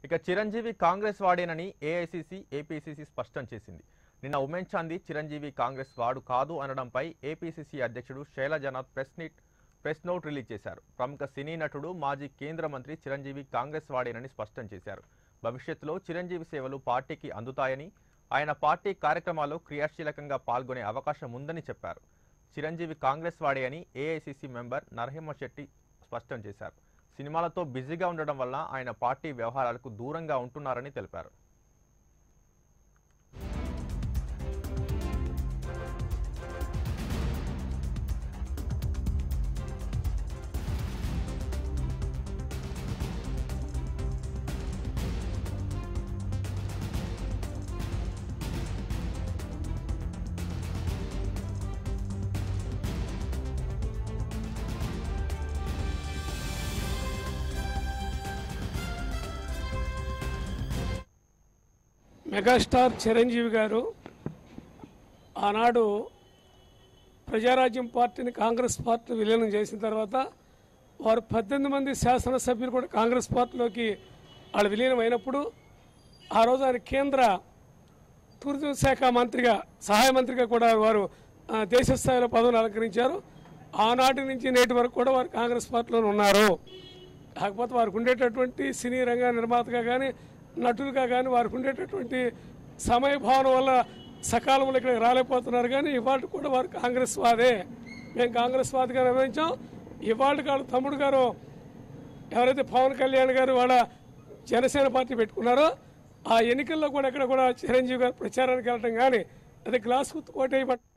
ఇక చిరంజీవి కాంగ్రెస్ వాడేనని AICC APCC స్పష్టం చేసింది నిన్న ఉమేన్ చాందీ చిరంజీవి కాంగ్రెస్ వాడు కాదు అనడంపై ఏపీసీసీ అధ్యక్షుడు శైలజనాథ్ ప్రెస్ నీట్ ప్రెస్ నోట్ రిలీజ్ చేశారు ప్రముఖ సినీ నటుడు మాజీ కేంద్ర మంత్రి చిరంజీవి కాంగ్రెస్ వాడేనని స్పష్టం చేశారు భవిష్యత్తులో చిరంజీవి సేవలు పార్టీకి అందుతాయని ఆయన పార్టీ కార్యక్రమాల్లో క్రియాశీలకంగా పాల్గొనే అవకాశం ఉందని చెప్పారు చిరంజీవి కాంగ్రెస్ వాడే అని ఏఐసిసి మెంబర్ నరసింహ శెట్టి స్పష్టం చేశారు సినిమాలతో బిజీగా ఉండడం వల్ల ఆయన పార్టీ వ్యవహారాలకు దూరంగా ఉంటున్నారని తెలిపారు మెగాస్టార్ చిరంజీవి గారు ఆనాడు ప్రజారాజ్యం పార్టీని కాంగ్రెస్ పార్టీ విలీనం చేసిన తర్వాత వారు పద్దెనిమిది మంది శాసనసభ్యులు కూడా కాంగ్రెస్ పార్టీలోకి వాళ్ళు విలీనం అయినప్పుడు ఆ రోజు ఆయన కేంద్ర టూరిజం శాఖ మంత్రిగా సహాయ మంత్రిగా కూడా వారు ఆ, దేశ స్థాయిలో పదవులు అలంకరించారు ఆనాటి నుంచి నేటి వరకు కూడా వారు కాంగ్రెస్ పార్టీలోనే ఉన్నారు కాకపోతే వారికి ఉండేటటువంటి సినీ రంగ నిర్మాతగా కానీ నటులుగా కానీ వారికి ఉండేటటువంటి సమయభావన వల్ల సకాలంలో ఇక్కడికి రాలేకపోతున్నారు కానీ ఇవాళ కూడా వారు కాంగ్రెస్ వాదే మేము కాంగ్రెస్ వాదిగా నిర్వహించాం ఇవాళ కాదు తమ్ముడు గారు ఎవరైతే పవన్ కళ్యాణ్ గారు వాళ్ళ జనసేన పార్టీ పెట్టుకున్నారో ఆ ఎన్నికల్లో కూడా ఎక్కడ కూడా చిరంజీవి గారు ప్రచారానికి వెళ్ళడం కానీ అదే గ్లాస్ గుర్తు కోటేయబట్